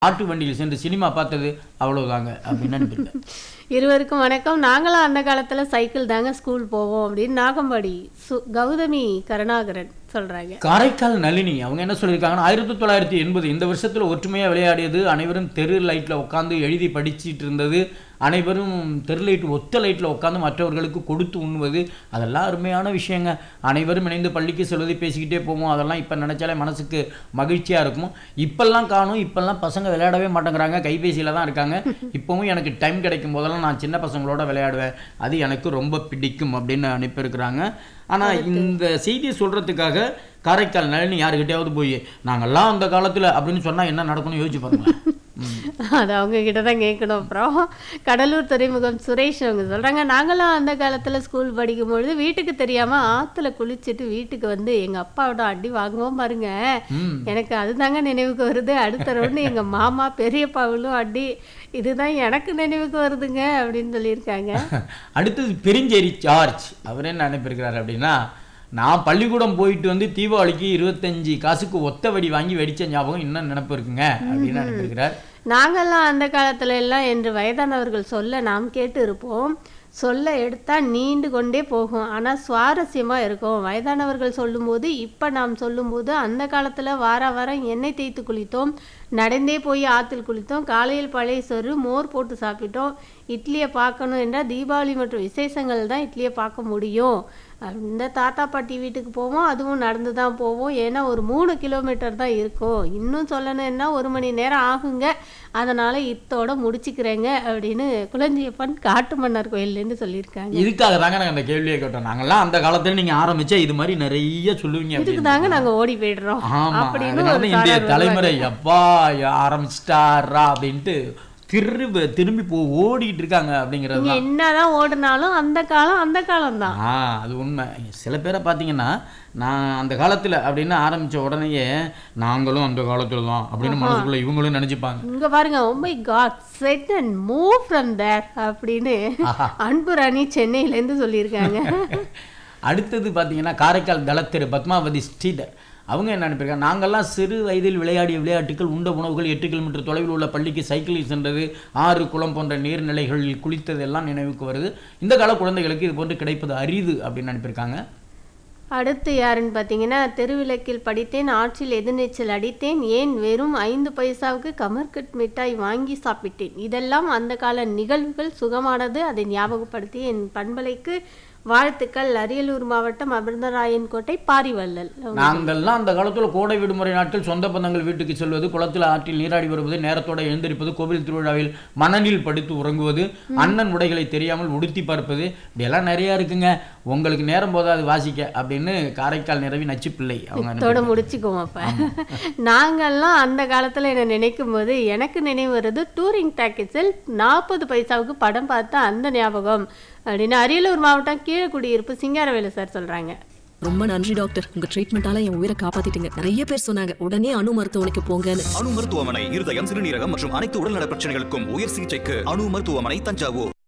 ஆட்டு வண்டியில் சென்று சினிமா பார்த்தது அவ்வளவுதாங்க அப்படின்னு அனுப்பியிருக்கேன் இருவருக்கும் வணக்கம் நாங்களும் அந்த காலத்துல சைக்கிள் தாங்க ஸ்கூல் போவோம் அப்படின்னு நாகம்பாடி சு கௌதமி கருணாகரன் சொல்றாங்க காரைக்கால் நளினி அவங்க என்ன சொல்லியிருக்காங்கன்னா ஆயிரத்தி தொள்ளாயிரத்தி எண்பது இந்த வருஷத்துல ஒற்றுமையா விளையாடியது அனைவரும் தெரு லைட்ல உட்காந்து எழுதி படிச்சிட்டு இருந்தது அனைவரும் தெரு லைட் ஒத்த லைட்ல உட்காந்து மற்றவர்களுக்கு கொடுத்து உண்ணுவது அதெல்லாம் அருமையான விஷயங்க அனைவரும் இணைந்து பள்ளிக்கு செல்வதை பேசிக்கிட்டே போவோம் அதெல்லாம் இப்போ நினைச்சாலே மனசுக்கு மகிழ்ச்சியா இருக்கும் இப்பெல்லாம் காணும் இப்பெல்லாம் பசங்க விளையாடவே மாட்டேங்கிறாங்க கைபேசியில தான் இருக்காங்க இப்போவும் எனக்கு டைம் கிடைக்கும் போதெல்லாம் நான் சின்ன பசங்களோட விளையாடுவேன் அது எனக்கு ரொம்ப பிடிக்கும் அப்படின்னு அனுப்பியிருக்கிறாங்க ஆனா இந்த செய்தியை சொல்றதுக்காக காரைக்கால் நளினி யாருக்கிட்டையாவது போய் நாங்கெல்லாம் அந்த காலத்துல அப்படின்னு சொன்னா என்ன நடக்கும்னு யோசிச்சு பாருங்க அது அவங்க கிட்ட தான் கேட்கணும் அப்புறம் கடலூர் துறைமுகம் சுரேஷ் அவங்க சொல்றாங்க நாங்களாம் அந்த காலத்துல ஸ்கூல் படிக்கும் பொழுது வீட்டுக்கு தெரியாம ஆத்துல குளிச்சுட்டு வீட்டுக்கு வந்து எங்க அப்பாவோட அடி வாங்குவோம் பாருங்க ம். எனக்கு அதுதாங்க நினைவுக்கு வருது அடுத்த ரவுண்டு எங்க மாமா பெரியப்பாவிலும் அடி இதுதான் எனக்கு நினைவுக்கு வருதுங்க அப்படின்னு சொல்லியிருக்காங்க அடுத்தது பெருஞ்சேரி ஜார்ஜ் அவர் என்ன அனுப்பியிருக்கிறார் அப்படின்னா நான் பள்ளிக்கூடம் போயிட்டு வந்து தீபாவளிக்கு இருபத்தஞ்சி காசுக்கு ஒத்த வெடி வாங்கி வெடிச்ச ஞாபகம் இன்னும் நினப்பு இருக்குங்க அப்படின்னு அனுப்பியிருக்கிறார் நாங்கெல்லாம் அந்த காலத்துல எல்லாம் என்று வயதானவர்கள் சொல்ல நாம் கேட்டு இருப்போம் சொல்ல எடுத்தா நீண்டு கொண்டே போகும் ஆனா சுவாரஸ்யமா இருக்கும் வயதானவர்கள் சொல்லும்போது இப்ப நாம் சொல்லும்போது அந்த காலத்துல வார வாரம் எண்ணெய் தேய்த்து குளித்தோம் நடந்தே போய் ஆத்தில் குளித்தோம் காலையில் பழைய சோறு மோர் போட்டு சாப்பிட்டோம் இட்லியை பார்க்கணும் என்றால் தீபாவளி மற்றும் விசேஷங்கள் தான் இட்லியை பார்க்க முடியும் அந்த தாத்தா பாட்டி வீட்டுக்கு போவோம் அதுவும் நடந்து தான் போவோம் ஏன்னா ஒரு மூணு கிலோமீட்டர் தான் இருக்கும் இன்னும் சொல்லணும்னா ஒரு மணி நேரம் ஆகுங்க அதனால இத்தோட முடிச்சுக்கிறேங்க அப்படின்னு குளஞ்சியப்பன் காட்டு மன்னர் கோயில்லேருந்து சொல்லியிருக்காங்க இதுக்காக தாங்க நாங்கள் அந்த கேள்வியை கேட்டோம் நாங்கெல்லாம் அந்த காலத்துல நீங்க ஆரம்பிச்சா இது மாதிரி நிறைய சொல்லுவீங்க இதுக்கு அப்படின்னு தாங்க நாங்க ஓடி போயிடுறோம் ஆமா அப்படின்னு அதனால ஒரு தான் இந்திய சாரார் தலைமுறை அப்பா ஆரம்பிச்சிட்டாரா அப்படின்ட்டு திரும்ப திரும்பி போ ஓடிட்டு இருக்காங்க அப்படிங்கிறது நீங்க என்னதான் ஓடுனாலும் அந்த காலம் அந்த காலம் தான் ஆ அது உண்மை சில பேரை பார்த்தீங்கன்னா நான் அந்த காலத்துல அப்படின்னு ஆரம்பிச்ச உடனேயே நாங்களும் அந்த காலத்துல தான் அப்படின்னு மனசுக்குள்ள இவங்களும் நினைச்சுப்பாங்க இங்க பாருங்க oh my god set and move from there அப்படின்னு அன்பு ராணி சென்னையில இருந்து சொல்லியிருக்காங்க அடுத்தது பார்த்தீங்கன்னா காரைக்கால் தளத்திரு பத்மாவதி ஸ்ரீதர் அவங்க என்ன அனுப்பியிருக்காங்க நாங்கள்லாம் சிறு வயதில் விளையாடிய விளையாட்டுகள் உண்ட உணவுகள் எட்டு கிலோமீட்டர் தொலைவில் உள்ள பள்ளிக்கு சைக்கிளில் சென்றது ஆறு குளம் போன்ற நீர்நிலைகளில் குளித்தது எல்லாம் நினைவுக்கு வருது இந்த கால குழந்தைகளுக்கு இது போன்று கிடைப்பது அரிது அப்படின்னு அனுப்பியிருக்காங்க அடுத்து யாருன்னு பார்த்தீங்கன்னா தெருவிளக்கில் படித்தேன் ஆற்றில் எதிர்நீச்சல் அடித்தேன் ஏன் வெறும் ஐந்து பைசாவுக்கு கமர்கட் மிட்டாய் வாங்கி சாப்பிட்டேன் இதெல்லாம் அந்த கால நிகழ்வுகள் சுகமானது அதை ஞாபகப்படுத்தி என் பண்பலைக்கு வாழ்த்துக்கள் அரியலூர் மாவட்டம் அமிர்தராயன் கோட்டை பாரிவள்ளல் நாங்கள்லாம் அந்த காலத்துல கோடை விடுமுறை நாட்கள் சொந்த பந்தங்கள் வீட்டுக்கு செல்வது குளத்தில் ஆற்றில் நீராடி வருவது நேரத்தோட எழுந்திருப்பது கோவில் திருவிழாவில் மணலில் படுத்து உறங்குவது அண்ணன் உடைகளை தெரியாமல் உடுத்தி பார்ப்பது இப்படியெல்லாம் நிறைய இருக்குங்க உங்களுக்கு நேரம் போதாது வாசிக்க அப்படின்னு காரைக்கால் நிறவி நச்சுப்பிள்ளை அவங்க இதோட முடிச்சுக்குவோம் அப்ப நாங்கெல்லாம் அந்த காலத்துல என்ன நினைக்கும் போது எனக்கு நினைவு வருது டூரிங் பேக்கேஜில் நாற்பது பைசாவுக்கு படம் பார்த்த அந்த ஞாபகம் அப்படின்னு அரியலூர் மாவட்டம் கீழக்குடியிருப்பு சிங்காரவேலு சார் சொல்றாங்க ரொம்ப நன்றி டாக்டர் உங்க ட்ரீட்மெண்டால என் உயிரை காப்பாத்திட்டீங்க நிறைய பேர் சொன்னாங்க உடனே அணு மருத்துவமனைக்கு போங்கன்னு அணு மருத்துவமனை இருதயம் சிறுநீரகம் மற்றும் அனைத்து உடல்நல பிரச்சனைகளுக்கும் உயர் சிகிச்சைக்கு அணு மருத்துவமனை தஞ்சாவூர்